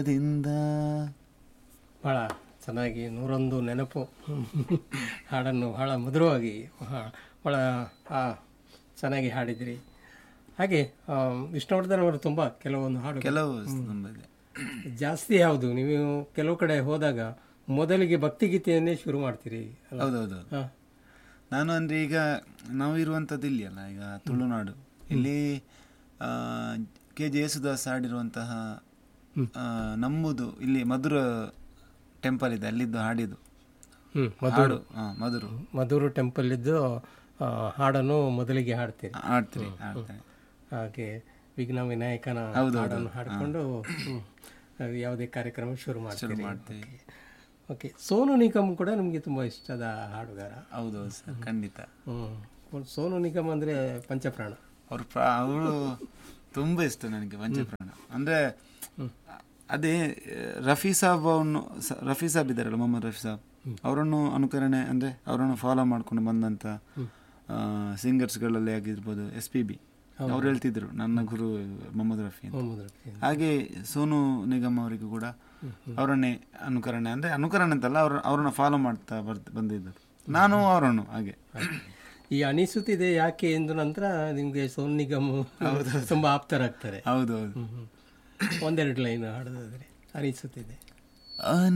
ದಿಂದ ಭಾಳ ಚೆನ್ನಾಗಿ ನೂರೊಂದು ನೆನಪು ಹಾಡನ್ನು ಭಾಳ ಮಧುರವಾಗಿ ಹಾ- ಭಾಳ ಆ, ಚೆನ್ನಾಗಿ ಹಾಡಿದ್ರಿ ಹಾಗೆ ಆ, ವಿಷ್ಣುವರ್ಧನ್ ಅವರು ತುಂಬ ಕೆಲವೊಂದು ಹಾಡು ಕೆಲವು ತುಂಬ ಇದೆ ಜಾಸ್ತಿ ಯಾವುದು ನೀವು ಕೆಲವು ಕಡೆ ಹೋದಾಗ ಮೊದಲಿಗೆ ಭಕ್ತಿಗೀತೆಯನ್ನೇ ಶುರು ಮಾಡ್ತೀರಿ ಅಲ್ಲ? ಹೌದೌದು ಹಾ. ನಾನು ಅಂದ್ರೆ ಈಗ ನಾವು ಇರುವಂಥದ್ದು ಇಲ್ಲಿ ಅಲ್ಲ ಈಗ ತುಳುನಾಡು ಇಲ್ಲಿ ಆ, ಕೆ ಜೆ ಯೇಸುದಾಸ್ ಹಾಡಿರುವಂತಹ ಆ, ನಂಬುದು ಇಲ್ಲಿ ಮಧುರ ಟೆಂಪಲ್ ಇದೆ ಅಲ್ಲಿದ್ದು ಹಾಡಿದ್ದು ಹ್ಮ್ ಹಾಡು ಹಾ, ಮಧುರು ಮಧುರು ಟೆಂಪಲ್ ಇದ್ದು ಆ, ಹಾಡನ್ನು ಮೊದಲಿಗೆ ಹಾಡ್ತೀರಿ ಹಾಡ್ತೀರಿ ಹಾಡ್ತಾರೆ ಹಾಗೆ ವಿಘ್ನ ವಿನಾಯಕನ ಹೌದು, ಹೌದು. ಹಾಡನ್ನು ಹಾಡಿಕೊಂಡು ಹ್ಮ್, ಅದು ಯಾವುದೇ ಕಾರ್ಯಕ್ರಮ ಶುರು ಮಾಡ್ತೀರಿ ಮಾಡ್ತೀವಿ ಓಕೆ ಸೋನು ನಿಗಮ್ ಕೂಡ ನಮಗೆ ತುಂಬ ಇಷ್ಟದ ಹಾಡುಗಾರ ಹೌದೌದು ಸರ್ ಖಂಡಿತ ಹ್ಮ್ ಸೋನು ನಿಗಮ್ ಅಂದರೆ ಪಂಚಪ್ರಾಣ ಅವ್ರ ಪ್ರಾ ಅವಳು ತುಂಬ ಇಷ್ಟ ನನಗೆ ಪಂಚಪ್ರಾಣ ಅಂದ್ರೆ ಅದೇ ರಫಿ ಸಾಬ್ ಅವನು ರಫಿ ಸಾಬ್ ಇದ್ದಾರಲ್ಲ ಮೊಹಮ್ಮದ್ ರಫಿ ಸಾಬ್ ಅವರನ್ನು ಅನುಕರಣೆ ಅಂದ್ರೆ ಅವರನ್ನು ಫಾಲೋ ಮಾಡ್ಕೊಂಡು ಬಂದಂತ ಸಿಂಗರ್ಸ್ಗಳಲ್ಲಿ ಆಗಿರ್ಬೋದು ಎಸ್ ಪಿ ಬಿ ಅವ್ರು ಹೇಳ್ತಿದ್ರು ನನ್ನ ಗುರು ಮೊಹಮ್ಮದ್ ರಫಿ ಅಂತ ಮೊಹಮ್ಮದ್ ರಫಿ ಹಾಗೆ ಸೋನು ನಿಗಮ್ ಅವರಿಗೂ ಕೂಡ ಅವರನ್ನೇ ಅನುಕರಣೆ ಅಂದ್ರೆ ಅನುಕರಣೆ ಅಂತಲ್ಲ ಅವ್ರ ಅವ್ರನ್ನ ಫಾಲೋ ಮಾಡ್ತಾ ಬರ್ತ ಬಂದಿದ್ದರು ನಾನು ಅವರನ್ನು ಹಾಗೆ ಈ ಅನಿಸುತ್ತಿದೆ ಯಾಕೆ ಎಂದು ನಂತರ ನಿಮಗೆ ಸೋನು ನಿಗಮ್ ತುಂಬ ಆಪ್ತರಾಗ್ತಾರೆ ಹೌದೌದು ಹ್ಮ್, ಹ್ಮ್. ಒಂದೆರಡು ಲೈನ್ ಹಾಡೋದಾದ್ರೆ ಅನಿಸುತ್ತಿದೆ